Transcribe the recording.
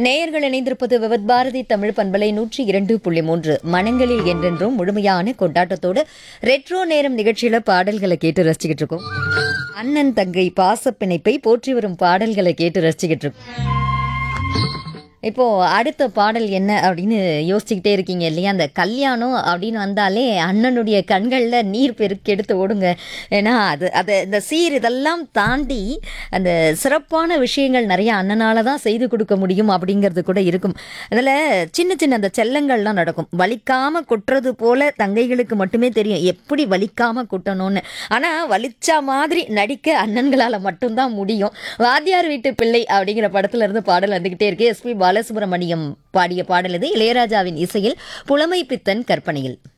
நேயர்கள் இணைந்திருப்பது விவத் பாரதி தமிழ் பண்பலை நூற்றி இரண்டு புள்ளி மூன்று மனங்களில் என்றென்றும் முழுமையான கொண்டாட்டத்தோடு ரெட்ரோ நேரம் நிகழ்ச்சியில பாடல்களை கேட்டு ரசிச்சுக்கிட்டு இருக்கோம் அண்ணன் தங்கை பாசப்பிணைப்பை போற்றி வரும் பாடல்களை கேட்டு ரசிச்சுக்கிட்டு இருக்கோம் இப்போ அடுத்த பாடல் என்ன அப்படின்னு யோசிச்சுக்கிட்டே இருக்கீங்க இல்லையா அந்த கல்யாணம் அப்படின்னு வந்தாலே அண்ணனுடைய கண்களில் நீர் பெருக்கெடுத்து ஓடுங்க ஏன்னா அது அது இந்த சீர் இதெல்லாம் தாண்டி அந்த சிறப்பான விஷயங்கள் நிறைய அண்ணனால தான் செய்து கொடுக்க முடியும் அப்படிங்கிறது கூட இருக்கும் அதில் சின்ன சின்ன அந்த செல்லங்கள்லாம் நடக்கும் வலிக்காம கொட்டுறது போல தங்கைகளுக்கு மட்டுமே தெரியும் எப்படி வலிக்காம கொட்டணும்னு ஆனால் வலிச்சா மாதிரி நடிக்க அண்ணன்களால் மட்டும்தான் முடியும் வாத்தியார் வீட்டு பிள்ளை அப்படிங்கிற படத்துல இருந்து பாடல் வந்துகிட்டே இருக்கு எஸ்பி பாலசுப்ரமணியம் பாடிய பாடல் இது இளையராஜாவின் இசையில் புலமை பித்தன் கற்பனையில்